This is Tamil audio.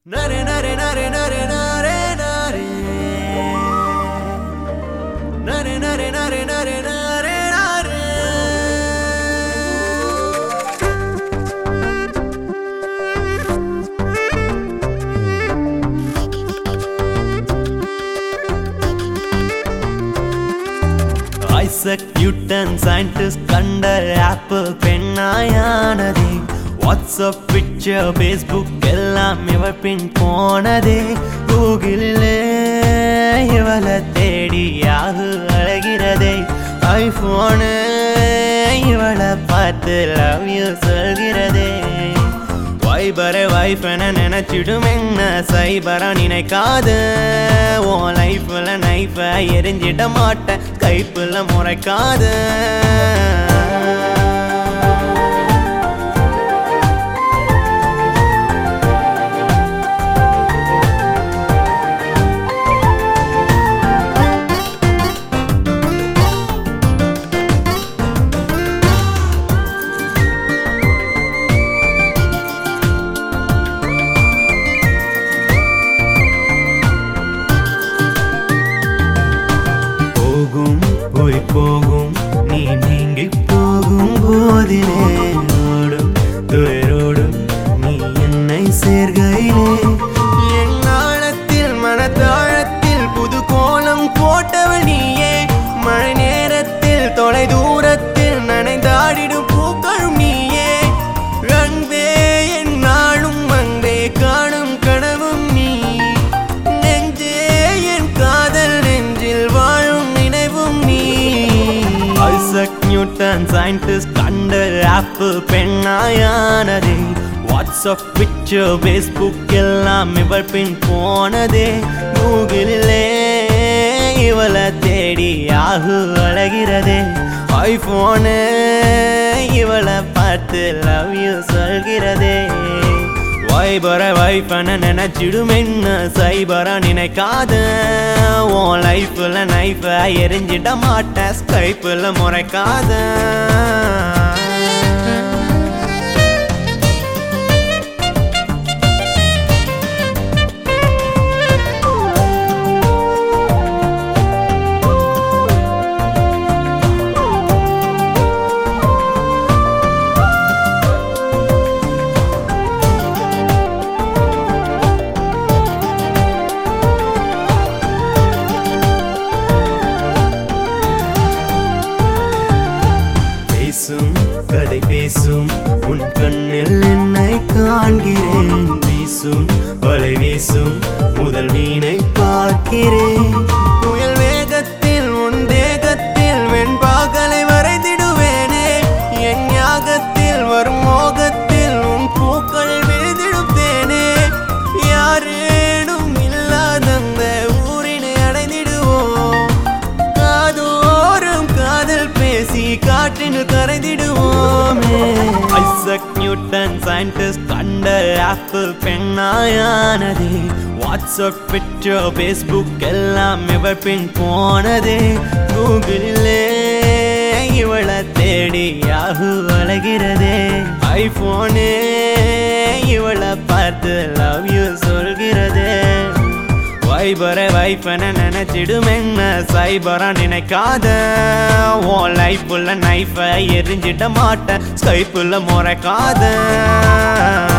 நரே நரே நரே நரே நரே நரே நரே நரே நரே நரே நரே நரே ஐசக் நியூட்டன் சயின்டிஸ்ட் கண்ட ஆப்பிள் பெண்ணாயானதே வாட்ஸ்அப் பிக்சர் ஃபேஸ்புக் எல்லாம் இவள் பின் போனதே கூகுளிலே இவளை தேடி யாகு அழகிறதே ஐஃபோனு இவளை பார்த்து லவ் யூ சொல்கிறதே வைபரை வைஃப் என நினைச்சிடும் என்ன சைபரா நினைக்காது உன் லைஃப்ல நைஃப எரிஞ்சிட மாட்டேன் கைப்புல முறைக்காது போகும் போய் போகும் நீ நீங்கி போகும் போதிலே ஓடும் துயரோடும் நீ என்னை சேர்கையிலே என் ஆழத்தில் மனத்தாழத்தில் புது கோலம் போட்டவள் நீயே மழை நேரத்தில் தொலை தூரத்தில் நனைந்தாடிடும் பூக்களும் நீயே அன்பே என் நாளும் அன்பே காணும் கனவும் நீ நெஞ்சே என் காதல் நெஞ்சில் வாழும் நினைவும் நீ ஐசக் நியூட்டன் சயின்டிஸ்ட் கண்ட ஆப்பிள் பெண்ணாயானதே வாட்ஸ்அப் பிக்சர் ஃபேஸ்புக் எல்லாம் இவள் பின் போனதே கூகுளிலே இவளை தேடி யாகு அழகிறதே ஐபோனு இவளை பார்த்து லவ் யூ சொல்கிறதே வைபர வைஃபன நினைச்சிடும் என்ன சைபரா நினைக்காத உன் லைஃப்ல நைஃப எரிஞ்சிட மாட்டேன் ஸ்கைப்ல முறைக்காத பேசும் கதை பேசும் உன் கண்ணில் என்னை காண்கிறேன் வீசும் வலை வீசும் முதல் மீனை பார்க்கிறேன் புயல் வேகத்தில் உன் தேகத்தில் வெண்பாகலை வரைந்திடுவேனே என் யாகத்தில் வரும் மோகத்தில் உன் பூக்கள் விழுதிடுத்தேனே யாரேனும் இல்லாதந்த ஊரினை அடைந்திடுவோம் காதோறும் காதல் பேசி காற்றில் கரைந்திடுவோமே ஐசக் நியூட்டன் சயின்டிஸ்ட் கண்ட ஆப்பிள் பெண்ணாயானதே வாட்ஸ்அப் பிக்சர் ஃபேஸ்புக் எல்லாம் இவள் பின் போனதே கூகுளிலே இவளை தேடி யாகு அழகிறதே ஐபோனு இவளை பார்த்து லவ் யூ சொல்கிறதே வைபரை வைஃபன நினைச்சிடும் என்ன சைபரா நினைக்காத உன் லைஃப்ல நைஃப எரிஞ்சிட மாட்டேன் ஸ்கைப்புல முறைக்காத